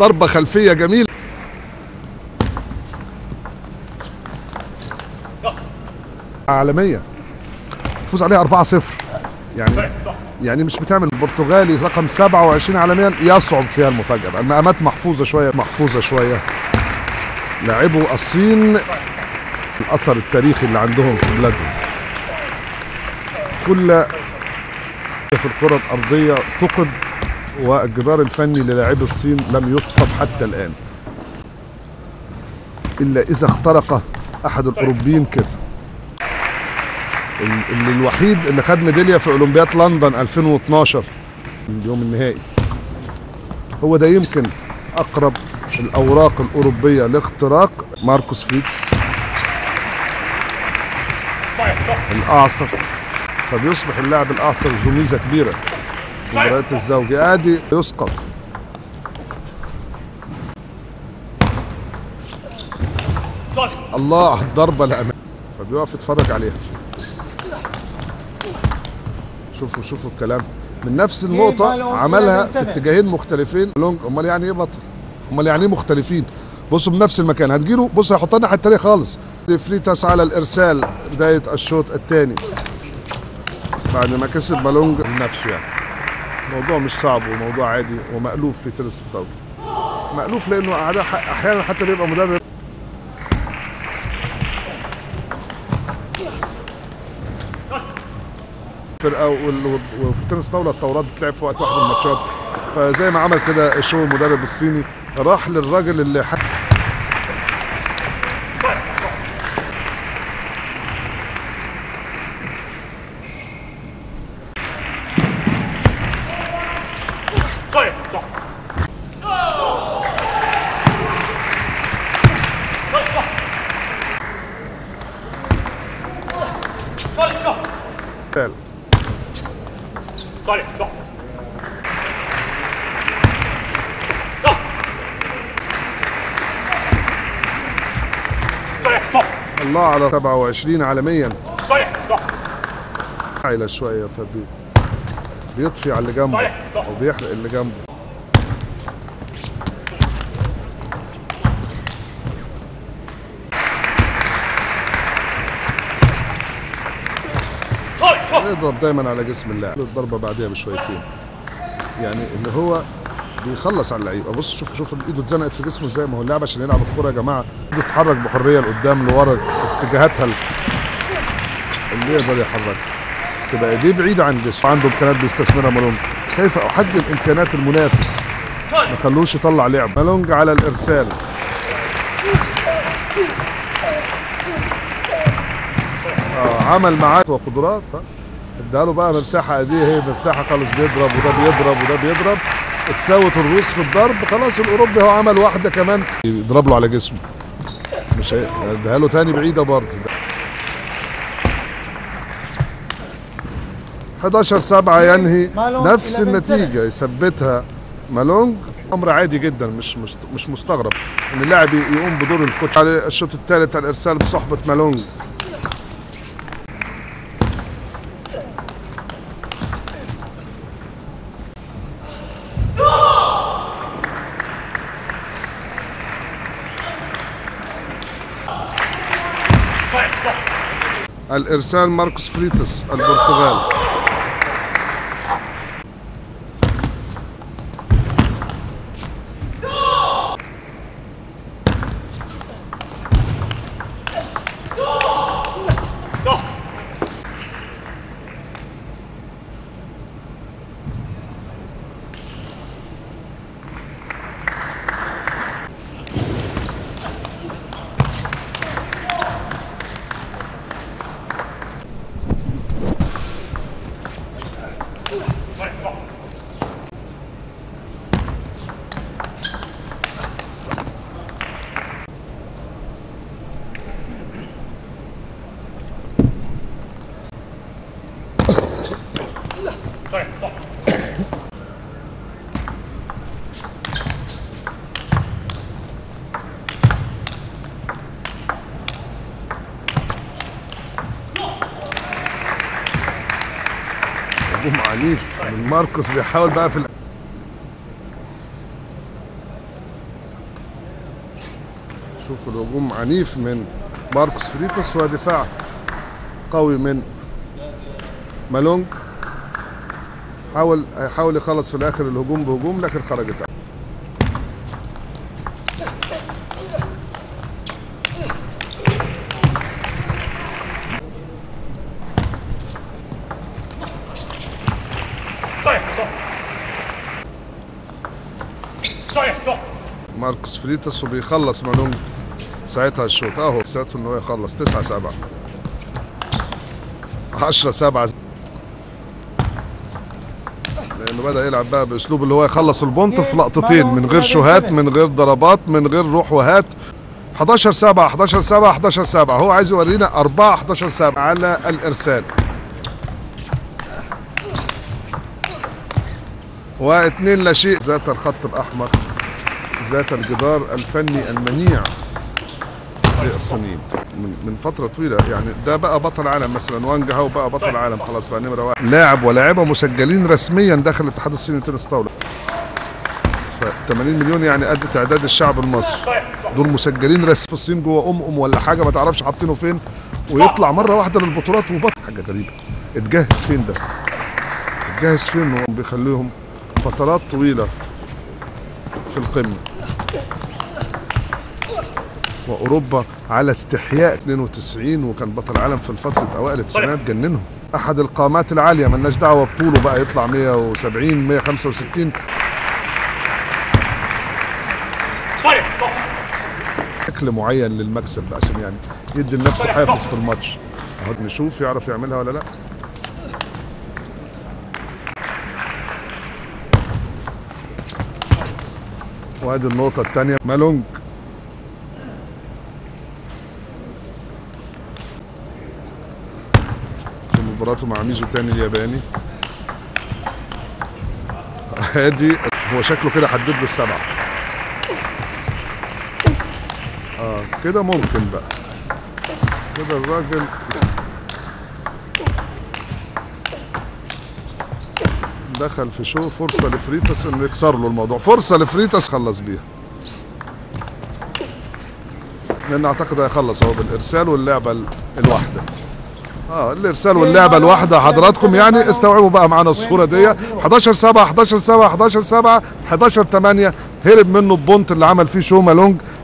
ضربة خلفية جميلة عالمية تفوز عليها 4-0 يعني يعني مش بتعمل البرتغالي رقم 27 عالميا يصعب فيها المفاجأة المقامات محفوظة شوية محفوظة شوية لاعبوا الصين الأثر التاريخي اللي عندهم في بلادهم كل في الكرة الأرضية ثقب والجدار الفني للاعبي الصين لم يثقب حتى الآن إلا إذا اخترق أحد الأوروبيين كده ال- اللي الوحيد اللي خد ميدالية في أولمبياد لندن 2012 من اليوم النهائي هو ده يمكن أقرب الأوراق الأوروبية لاختراق ماركوس فيتس الأعثر فبيصبح اللاعب الأعثر ذو ميزة كبيرة في مباريات الزوجي عادي يسقط الله الضربة الأمام فبيقف يتفرج عليها شوفوا شوفوا الكلام من نفس النقطة عملها في اتجاهين مختلفين لونج امال يعني ايه بطل امال يعني ايه مختلفين بصوا بنفس المكان هتجيله بص هيحطها الناحية التانية خالص فريتاس على الارسال بداية الشوط الثاني بعد ما كسب بالونج نفسه يعني موضوع مش صعب وموضوع عادي ومألوف في تنس الطاولة مألوف لأنه أعداء ح- أحيانا حتى بيبقى مدرب فرقة وال- وفي تنس طاولة الطاولات بتلعب في وقت واحد من الماتشات فزي ما عمل كده شو المدرب الصيني راح للراجل اللي ح... الله على 27 عالميا عايلة شوية فبي بيطفي على اللي جنبه أو بيحرق اللي جنبه يضرب دايما على جسم اللاعب الضربة بعدها بشويتين يعني اللي هو بيخلص على اللعيبه بص شوف شوف ايده اتزنقت في جسمه ازاي ما هو اللاعب عشان يلعب الكوره يا جماعه ايده تتحرك بحريه لقدام لورا في اتجاهاتها اللي يقدر يحركها تبقى ايديه بعيده عن جسمه عنده امكانيات بيستثمرها مالونج كيف احجم امكانيات المنافس ما خلوش يطلع لعب مالونج على الارسال آه عمل معاه وقدرات ها. اداله بقى مرتاحه ايديه هي مرتاحه خالص بيضرب وده بيضرب وده بيضرب اتساوت الروس في الضرب خلاص الاوروبي هو عمل واحده كمان يضرب له على جسمه مش هي اديها له تاني بعيده برضه 11 7 ينهي مالونج نفس إلى النتيجه يثبتها مالونج امر عادي جدا مش مش مش مستغرب ان اللاعب يقوم بدور الكوتش على الشوط الثالث على الارسال بصحبه مالونج الارسال ماركوس فريتس البرتغال هجوم عنيف من ماركوس بيحاول بقى في ال- شوفوا الهجوم عنيف من ماركوس فريتس ودفاع قوي من مالونج حاول هيحاول يخلص في الاخر الهجوم بهجوم لكن خرجت ماركوس فريتس وبيخلص مالونج ساعتها الشوط اهو ساعته ان هو يخلص 9 7 10 7 لانه بدا يلعب بقى باسلوب اللي هو يخلص البونت في لقطتين من غير شوهات من غير ضربات من غير روح وهات 11 7 11 7 11 7 هو عايز يورينا 4 11 7 على الارسال واثنين لا شيء ذات الخط الاحمر ذات الجدار الفني المنيع في الصينيين من, من فتره طويله يعني ده بقى بطل عالم مثلا وانج هاو بقى بطل عالم خلاص بقى نمره واحد لاعب ولاعيبه مسجلين رسميا داخل الاتحاد الصيني لتنس طاوله ف 80 مليون يعني قد تعداد الشعب المصري دول مسجلين رسمي في الصين جوه ام ام ولا حاجه ما تعرفش حاطينه فين ويطلع مره واحده للبطولات وبطل حاجه غريبه اتجهز فين ده اتجهز فين وبيخليهم فترات طويله في القمه واوروبا على استحياء 92 وكان بطل عالم في الفتره اوائل التسعينات جننهم احد القامات العاليه ملناش دعوه بطوله بقى يطلع 170 165 شكل معين للمكسب ده عشان يعني يدي لنفسه حافز في الماتش اهو نشوف يعرف يعملها ولا لا وادي النقطة الثانية مالونج في مباراته مع ميزو تاني الياباني ادي هو شكله كده حدد له السبعة اه كده ممكن بقى كده الراجل دخل في شو فرصة لفريتس انه يكسر له الموضوع فرصة لفريتس خلص بيها لان اعتقد هيخلص هو بالارسال واللعبة ال- الواحدة اه الارسال واللعبة الواحدة حضراتكم يعني استوعبوا بقى معانا الصورة دي 11 7 11 7 11 7 11 8 هرب منه البونت اللي عمل فيه شو مالونج